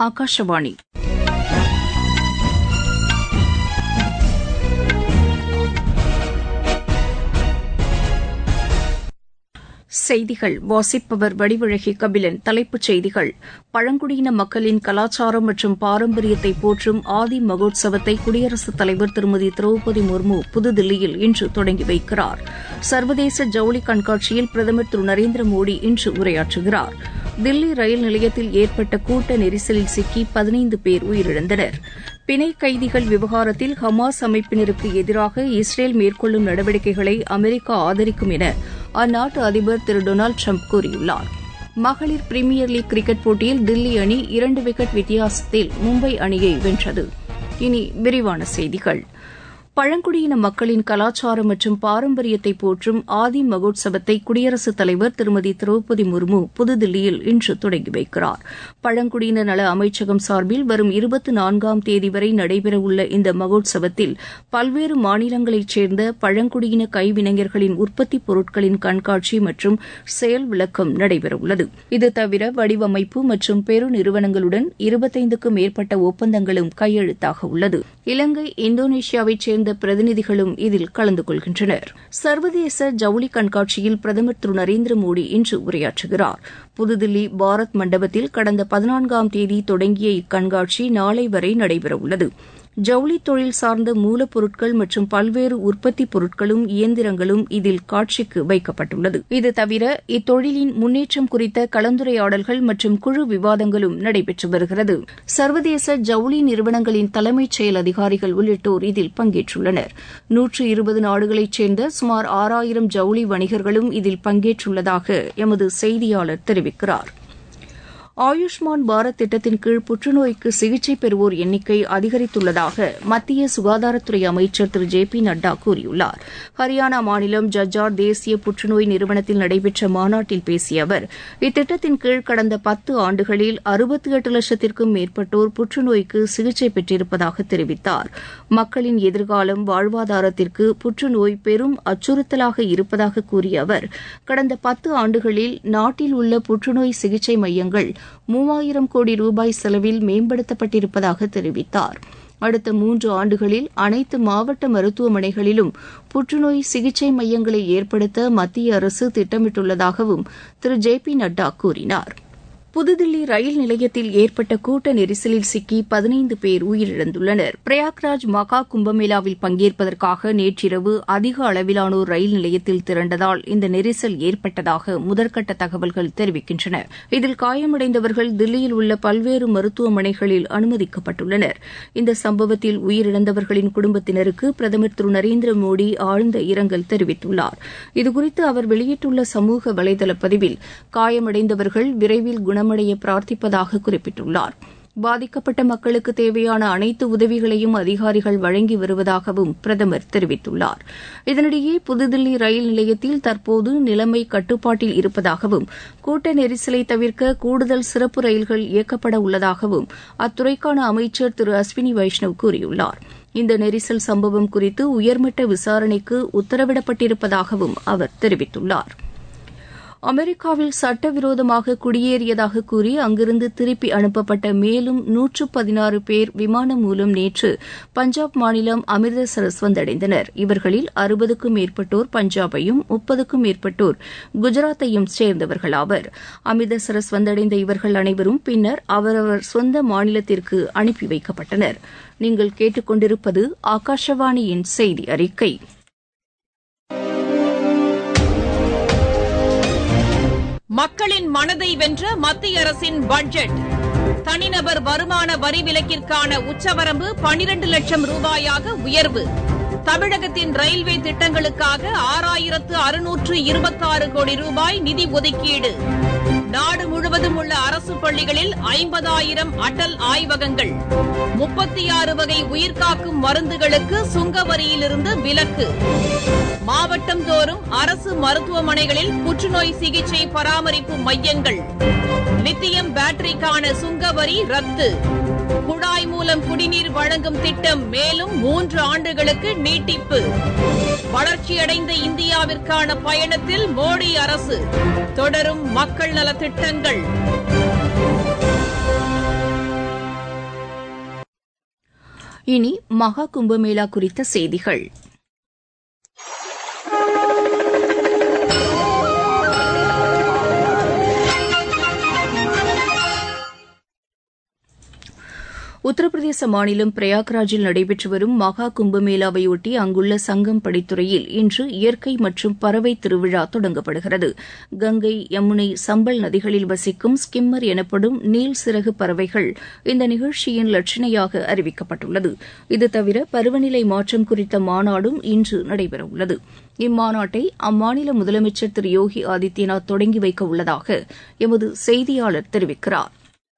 ஆகாஷவாணி செய்திகள் வாசிப்பவர் வடிவழகி கபிலன் தலைப்புச் செய்திகள் பழங்குடியின மக்களின் கலாச்சாரம் மற்றும் பாரம்பரியத்தை போற்றும் ஆதி மகோத்சவத்தை குடியரசுத் தலைவர் திருமதி திரௌபதி முர்மு புதுதில்லியில் இன்று தொடங்கி வைக்கிறார் சர்வதேச ஜவுளி கண்காட்சியில் பிரதமர் திரு நரேந்திர மோடி இன்று உரையாற்றுகிறார் தில்லி ரயில் நிலையத்தில் ஏற்பட்ட கூட்ட நெரிசலில் சிக்கி பதினைந்து பேர் உயிரிழந்தனர் பிணை கைதிகள் விவகாரத்தில் ஹமாஸ் அமைப்பினருக்கு எதிராக இஸ்ரேல் மேற்கொள்ளும் நடவடிக்கைகளை அமெரிக்கா ஆதரிக்கும் என அந்நாட்டு அதிபர் திரு டொனால்டு ட்ரம்ப் கூறியுள்ளார் மகளிர் பிரீமியர் லீக் கிரிக்கெட் போட்டியில் தில்லி அணி இரண்டு விக்கெட் வித்தியாசத்தில் மும்பை அணியை வென்றது இனி விரிவான செய்திகள் பழங்குடியின மக்களின் கலாச்சாரம் மற்றும் பாரம்பரியத்தை போற்றும் ஆதி மகோத்சவத்தை குடியரசுத் தலைவர் திருமதி திரௌபதி முர்மு புதுதில்லியில் இன்று தொடங்கி வைக்கிறார் பழங்குடியின நல அமைச்சகம் சார்பில் வரும் இருபத்தி நான்காம் தேதி வரை நடைபெறவுள்ள இந்த மகோத்சவத்தில் பல்வேறு மாநிலங்களைச் சேர்ந்த பழங்குடியின கைவினைஞர்களின் உற்பத்திப் பொருட்களின் கண்காட்சி மற்றும் செயல் விளக்கம் நடைபெறவுள்ளது இது தவிர வடிவமைப்பு மற்றும் பெருநிறுவனங்களுடன் இருபத்தைந்துக்கும் மேற்பட்ட ஒப்பந்தங்களும் கையெழுத்தாக உள்ளது இலங்கை இந்தோனேஷியாவைச் சேர்ந்த பிரதிநிதிகளும் இதில் கலந்து கொள்கின்றனர் சர்வதேச ஜவுளி கண்காட்சியில் பிரதமர் திரு நரேந்திர மோடி இன்று உரையாற்றுகிறார் புதுதில்லி பாரத் மண்டபத்தில் கடந்த பதினான்காம் தேதி தொடங்கிய இக்கண்காட்சி நாளை வரை நடைபெறவுள்ளது ஜவுளி தொழில் சார்ந்த மூலப்பொருட்கள் மற்றும் பல்வேறு உற்பத்திப் பொருட்களும் இயந்திரங்களும் இதில் காட்சிக்கு வைக்கப்பட்டுள்ளது இது தவிர இத்தொழிலின் முன்னேற்றம் குறித்த கலந்துரையாடல்கள் மற்றும் குழு விவாதங்களும் நடைபெற்று வருகிறது சர்வதேச ஜவுளி நிறுவனங்களின் தலைமைச் செயல் அதிகாரிகள் உள்ளிட்டோர் இதில் பங்கேற்றுள்ளனர் நூற்று இருபது நாடுகளைச் சேர்ந்த சுமார் ஆறாயிரம் ஜவுளி வணிகர்களும் இதில் பங்கேற்றுள்ளதாக எமது செய்தியாளர் தெரிவிக்கிறார் ஆயுஷ்மான் பாரத் திட்டத்தின் கீழ் புற்றுநோய்க்கு சிகிச்சை பெறுவோர் எண்ணிக்கை அதிகரித்துள்ளதாக மத்திய சுகாதாரத்துறை அமைச்சர் திரு ஜே பி நட்டா கூறியுள்ளார் ஹரியானா மாநிலம் ஜஜ்ஜார் தேசிய புற்றுநோய் நிறுவனத்தில் நடைபெற்ற மாநாட்டில் பேசிய அவர் இத்திட்டத்தின் கீழ் கடந்த பத்து ஆண்டுகளில் அறுபத்தி எட்டு லட்சத்திற்கும் மேற்பட்டோர் புற்றுநோய்க்கு சிகிச்சை பெற்றிருப்பதாக தெரிவித்தார் மக்களின் எதிர்காலம் வாழ்வாதாரத்திற்கு புற்றுநோய் பெரும் அச்சுறுத்தலாக இருப்பதாக கூறிய அவர் கடந்த பத்து ஆண்டுகளில் நாட்டில் உள்ள புற்றுநோய் சிகிச்சை மையங்கள் மூவாயிரம் கோடி ரூபாய் செலவில் மேம்படுத்தப்பட்டிருப்பதாக தெரிவித்தார் அடுத்த மூன்று ஆண்டுகளில் அனைத்து மாவட்ட மருத்துவமனைகளிலும் புற்றுநோய் சிகிச்சை மையங்களை ஏற்படுத்த மத்திய அரசு திட்டமிட்டுள்ளதாகவும் திரு ஜே பி நட்டா கூறினார் புதுதில்லி ரயில் நிலையத்தில் ஏற்பட்ட கூட்ட நெரிசலில் சிக்கி பதினைந்து பேர் உயிரிழந்துள்ளனர் பிரயாக்ராஜ் மகா கும்பமேளாவில் பங்கேற்பதற்காக நேற்றிரவு அதிக அளவிலானோர் ரயில் நிலையத்தில் திரண்டதால் இந்த நெரிசல் ஏற்பட்டதாக முதற்கட்ட தகவல்கள் தெரிவிக்கின்றன இதில் காயமடைந்தவர்கள் தில்லியில் உள்ள பல்வேறு மருத்துவமனைகளில் அனுமதிக்கப்பட்டுள்ளனர் இந்த சம்பவத்தில் உயிரிழந்தவர்களின் குடும்பத்தினருக்கு பிரதமர் திரு நரேந்திர மோடி ஆழ்ந்த இரங்கல் தெரிவித்துள்ளார் இதுகுறித்து அவர் வெளியிட்டுள்ள சமூக வலைதள பதிவில் காயமடைந்தவர்கள் விரைவில் குணமடைய பிரார்த்திப்பதாக குறிப்பிட்டுள்ளார் பாதிக்கப்பட்ட மக்களுக்கு தேவையான அனைத்து உதவிகளையும் அதிகாரிகள் வழங்கி வருவதாகவும் பிரதமர் தெரிவித்துள்ளார் இதனிடையே புதுதில்லி ரயில் நிலையத்தில் தற்போது நிலைமை கட்டுப்பாட்டில் இருப்பதாகவும் கூட்ட நெரிசலை தவிர்க்க கூடுதல் சிறப்பு ரயில்கள் இயக்கப்பட உள்ளதாகவும் அத்துறைக்கான அமைச்சர் திரு அஸ்வினி வைஷ்ணவ் கூறியுள்ளார் இந்த நெரிசல் சம்பவம் குறித்து உயர்மட்ட விசாரணைக்கு உத்தரவிடப்பட்டிருப்பதாகவும் அவர் தெரிவித்துள்ளாா் அமெரிக்காவில் சட்டவிரோதமாக குடியேறியதாக கூறி அங்கிருந்து திருப்பி அனுப்பப்பட்ட மேலும் நூற்று பதினாறு பேர் விமானம் மூலம் நேற்று பஞ்சாப் மாநிலம் அமிர்தசரஸ் வந்தடைந்தனர் இவர்களில் அறுபதுக்கும் மேற்பட்டோர் பஞ்சாபையும் முப்பதுக்கும் மேற்பட்டோர் குஜராத்தையும் சேர்ந்தவர்கள் ஆவர் அமிர்தசரஸ் வந்தடைந்த இவர்கள் அனைவரும் பின்னர் அவரவர் சொந்த மாநிலத்திற்கு அனுப்பி வைக்கப்பட்டனர் நீங்கள் கேட்டுக்கொண்டிருப்பது ஆகாஷவாணியின் செய்தி அறிக்கை மக்களின் மனதை வென்ற மத்திய அரசின் பட்ஜெட் தனிநபர் வருமான வரி விலக்கிற்கான உச்சவரம்பு பனிரண்டு லட்சம் ரூபாயாக உயர்வு தமிழகத்தின் ரயில்வே திட்டங்களுக்காக ஆறாயிரத்து அறுநூற்று இருபத்தாறு கோடி ரூபாய் நிதி ஒதுக்கீடு நாடு முழுவதும் உள்ள அரசு பள்ளிகளில் ஐம்பதாயிரம் அடல் ஆய்வகங்கள் முப்பத்தி ஆறு வகை உயிர்காக்கும் மருந்துகளுக்கு சுங்க வரியிலிருந்து விலக்கு மாவட்டம் தோறும் அரசு மருத்துவமனைகளில் புற்றுநோய் சிகிச்சை பராமரிப்பு மையங்கள் லித்தியம் பேட்டரிக்கான சுங்க வரி ரத்து குழாய் மூலம் குடிநீர் வழங்கும் திட்டம் மேலும் மூன்று ஆண்டுகளுக்கு நீட்டிப்பு வளர்ச்சியடைந்த இந்தியாவிற்கான பயணத்தில் மோடி அரசு தொடரும் மக்கள் நலத்திட்டங்கள் இனி மகா கும்பமேளா குறித்த செய்திகள் உத்தரப்பிரதேச மாநிலம் பிரயாக்ராஜில் நடைபெற்று வரும் மகா கும்பமேளாவையொட்டி அங்குள்ள சங்கம் படித்துறையில் இன்று இயற்கை மற்றும் பறவை திருவிழா தொடங்கப்படுகிறது கங்கை யமுனை சம்பல் நதிகளில் வசிக்கும் ஸ்கிம்மர் எனப்படும் நீல் சிறகு பறவைகள் இந்த நிகழ்ச்சியின் லட்சணையாக அறிவிக்கப்பட்டுள்ளது இது தவிர பருவநிலை மாற்றம் குறித்த மாநாடும் இன்று நடைபெறவுள்ளது இம்மாநாட்டை அம்மாநில முதலமைச்சர் திரு யோகி ஆதித்யநாத் தொடங்கி வைக்க உள்ளதாக எமது செய்தியாளர் தெரிவிக்கிறார்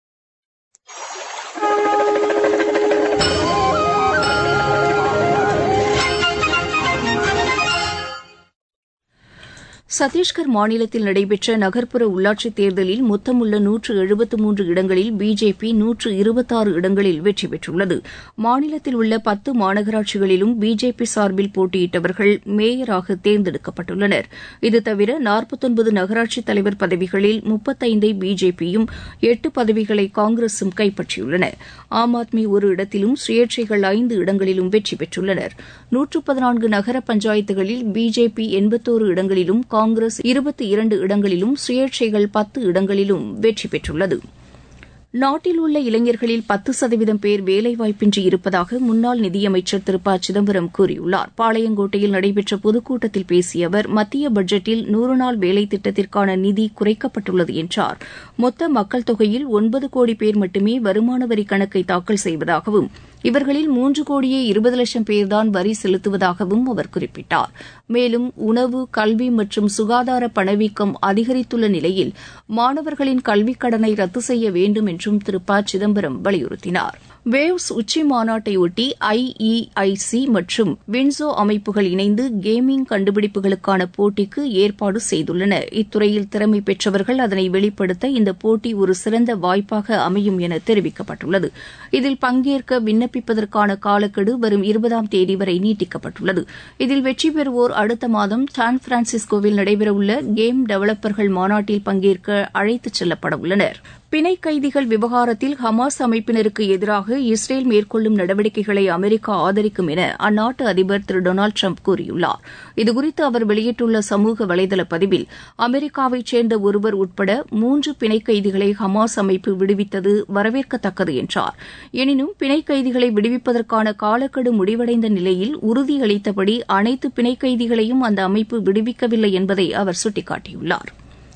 சத்தீஸ்கர் மாநிலத்தில் நடைபெற்ற நகர்ப்புற உள்ளாட்சித் தேர்தலில் மொத்தமுள்ள நூற்று எழுபத்து மூன்று இடங்களில் பிஜேபி நூற்று இருபத்தாறு இடங்களில் வெற்றி பெற்றுள்ளது மாநிலத்தில் உள்ள பத்து மாநகராட்சிகளிலும் பிஜேபி சார்பில் போட்டியிட்டவர்கள் மேயராக தேர்ந்தெடுக்கப்பட்டுள்ளனர் இதுதவிர நாற்பத்தொன்பது நகராட்சித் தலைவர் பதவிகளில் முப்பத்தைந்தை பிஜேபியும் எட்டு பதவிகளை காங்கிரசும் கைப்பற்றியுள்ளன ஆம் ஆத்மி ஒரு இடத்திலும் சுயேட்சைகள் ஐந்து இடங்களிலும் வெற்றி பெற்றுள்ளனர் நூற்று பதினான்கு நகர பஞ்சாயத்துகளில் பிஜேபி எண்பத்தோரு இடங்களிலும் காங்கிரஸ் இருபத்தி இரண்டு இடங்களிலும் சுயேட்சைகள் பத்து இடங்களிலும் வெற்றி பெற்றுள்ளது நாட்டில் உள்ள இளைஞர்களில் பத்து சதவீதம் பேர் வேலைவாய்ப்பின்றி இருப்பதாக முன்னாள் நிதியமைச்சர் திரு ப சிதம்பரம் கூறியுள்ளார் பாளையங்கோட்டையில் நடைபெற்ற பொதுக்கூட்டத்தில் பேசிய அவர் மத்திய பட்ஜெட்டில் நூறு நாள் வேலை திட்டத்திற்கான நிதி குறைக்கப்பட்டுள்ளது என்றார் மொத்த மக்கள் தொகையில் ஒன்பது கோடி பேர் மட்டுமே வருமான வரி கணக்கை தாக்கல் செய்வதாகவும் இவர்களில் மூன்று கோடியே இருபது லட்சம் பேர்தான் வரி செலுத்துவதாகவும் அவர் குறிப்பிட்டார் மேலும் உணவு கல்வி மற்றும் சுகாதார பணவீக்கம் அதிகரித்துள்ள நிலையில் மாணவர்களின் கல்விக் கடனை ரத்து செய்ய வேண்டும் என்றும் திரு ப சிதம்பரம் வலியுறுத்தினார் வேவ்ஸ் உச்சி மாநாட்டையொட்டி ஐஇஐசி மற்றும் வின்சோ அமைப்புகள் இணைந்து கேமிங் கண்டுபிடிப்புகளுக்கான போட்டிக்கு ஏற்பாடு செய்துள்ளன இத்துறையில் திறமை பெற்றவர்கள் அதனை வெளிப்படுத்த இந்த போட்டி ஒரு சிறந்த வாய்ப்பாக அமையும் என தெரிவிக்கப்பட்டுள்ளது இதில் பங்கேற்க விண்ணப்பிப்பதற்கான காலக்கெடு வரும் இருபதாம் தேதி வரை நீட்டிக்கப்பட்டுள்ளது இதில் வெற்றி பெறுவோர் அடுத்த மாதம் சான் பிரான்சிஸ்கோவில் நடைபெறவுள்ள கேம் டெவலப்பர்கள் மாநாட்டில் பங்கேற்க அழைத்துச் செல்லப்பட உள்ளனர் பிணை கைதிகள் விவகாரத்தில் ஹமாஸ் அமைப்பினருக்கு எதிராக இஸ்ரேல் மேற்கொள்ளும் நடவடிக்கைகளை அமெரிக்கா ஆதரிக்கும் என அந்நாட்டு அதிபர் திரு டொனால்டு ட்ரம்ப் கூறியுள்ளார் இதுகுறித்து அவர் வெளியிட்டுள்ள சமூக வலைதள பதிவில் அமெரிக்காவைச் சேர்ந்த ஒருவர் உட்பட மூன்று பிணை கைதிகளை ஹமாஸ் அமைப்பு விடுவித்தது வரவேற்கத்தக்கது என்றார் எனினும் பிணை கைதிகளை விடுவிப்பதற்கான காலக்கெடு முடிவடைந்த நிலையில் உறுதியளித்தபடி அனைத்து பிணை கைதிகளையும் அந்த அமைப்பு விடுவிக்கவில்லை என்பதை அவர் சுட்டிக்காட்டியுள்ளார்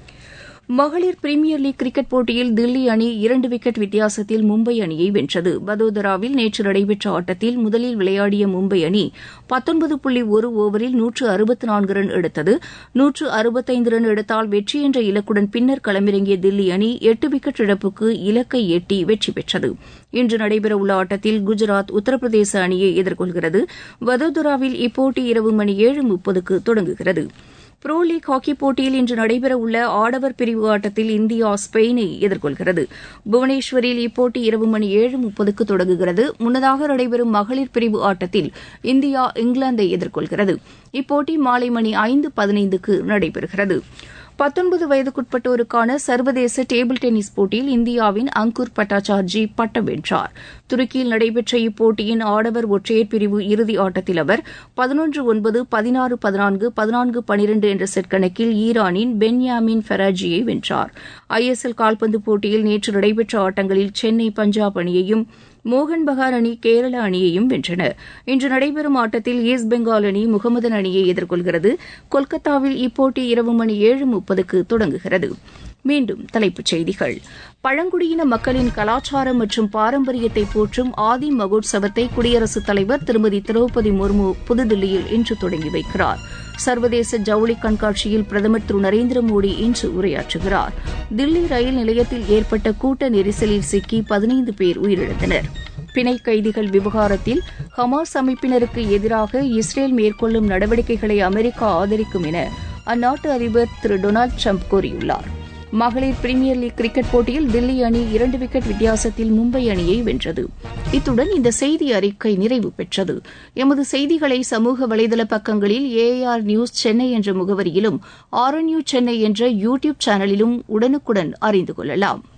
மகளிர் பிரீமியர் லீக் கிரிக்கெட் போட்டியில் தில்லி அணி இரண்டு விக்கெட் வித்தியாசத்தில் மும்பை அணியை வென்றது வதோதராவில் நேற்று நடைபெற்ற ஆட்டத்தில் முதலில் விளையாடிய மும்பை அணி பத்தொன்பது புள்ளி ஒரு ஓவரில் நூற்று அறுபத்து நான்கு ரன் எடுத்தது நூற்று அறுபத்தைந்து ரன் எடுத்தால் வெற்றி என்ற இலக்குடன் பின்னர் களமிறங்கிய தில்லி அணி எட்டு விக்கெட் இழப்புக்கு இலக்கை எட்டி வெற்றி பெற்றது இன்று நடைபெறவுள்ள ஆட்டத்தில் குஜராத் உத்தரப்பிரதேச அணியை எதிர்கொள்கிறது வதோதராவில் இப்போட்டி இரவு மணி ஏழு முப்பதுக்கு தொடங்குகிறது புரோ லீக் ஹாக்கி போட்டியில் இன்று நடைபெறவுள்ள ஆடவர் பிரிவு ஆட்டத்தில் இந்தியா ஸ்பெயினை எதிர்கொள்கிறது புவனேஸ்வரில் இப்போட்டி இரவு மணி ஏழு முப்பதுக்கு தொடங்குகிறது முன்னதாக நடைபெறும் மகளிர் பிரிவு ஆட்டத்தில் இந்தியா இங்கிலாந்தை எதிர்கொள்கிறது இப்போட்டி மாலை மணி ஐந்து பதினைந்துக்கு நடைபெறுகிறது பத்தொன்பது வயதுக்குட்பட்டோருக்கான சர்வதேச டேபிள் டென்னிஸ் போட்டியில் இந்தியாவின் அங்குர் பட்டாச்சார்ஜி பட்டம் வென்றார் துருக்கியில் நடைபெற்ற இப்போட்டியின் ஆடவர் ஒற்றையர் பிரிவு இறுதி ஆட்டத்தில் அவர் பதினொன்று ஒன்பது பதினாறு பதினான்கு பதினான்கு பனிரெண்டு என்ற செட் கணக்கில் ஈரானின் பென்யாமின் ஃபெராஜியை வென்றார் ஐஎஸ்எல் கால்பந்து போட்டியில் நேற்று நடைபெற்ற ஆட்டங்களில் சென்னை பஞ்சாப் அணியையும் மோகன் பகார் அணி கேரள அணியையும் வென்றன இன்று நடைபெறும் ஆட்டத்தில் ஈஸ்ட் பெங்கால் அணி முகமதன் அணியை எதிர்கொள்கிறது கொல்கத்தாவில் இப்போட்டி இரவு மணி ஏழு முப்பதுக்கு தொடங்குகிறது மீண்டும் தலைப்புச் செய்திகள் பழங்குடியின மக்களின் கலாச்சாரம் மற்றும் பாரம்பரியத்தை போற்றும் ஆதி மகோத்சவத்தை குடியரசுத் தலைவர் திருமதி திரௌபதி முர்மு புதுதில்லியில் இன்று தொடங்கி வைக்கிறார் சர்வதேச ஜவுளி கண்காட்சியில் பிரதமர் திரு நரேந்திர மோடி இன்று உரையாற்றுகிறார் தில்லி ரயில் நிலையத்தில் ஏற்பட்ட கூட்ட நெரிசலில் சிக்கி பதினைந்து பேர் உயிரிழந்தனர் பிணை கைதிகள் விவகாரத்தில் ஹமாஸ் அமைப்பினருக்கு எதிராக இஸ்ரேல் மேற்கொள்ளும் நடவடிக்கைகளை அமெரிக்கா ஆதரிக்கும் என அந்நாட்டு அதிபர் திரு டொனால்டு ட்ரம்ப் கூறியுள்ளார் மகளிர் பிரீமியர் லீக் கிரிக்கெட் போட்டியில் தில்லி அணி இரண்டு விக்கெட் வித்தியாசத்தில் மும்பை அணியை வென்றது இத்துடன் இந்த செய்தி அறிக்கை நிறைவு பெற்றது எமது செய்திகளை சமூக வலைதள பக்கங்களில் ஏஆர் நியூஸ் சென்னை என்ற முகவரியிலும் ஆர்என்யூ சென்னை என்ற யூ டியூப் சேனலிலும் உடனுக்குடன் அறிந்து கொள்ளலாம்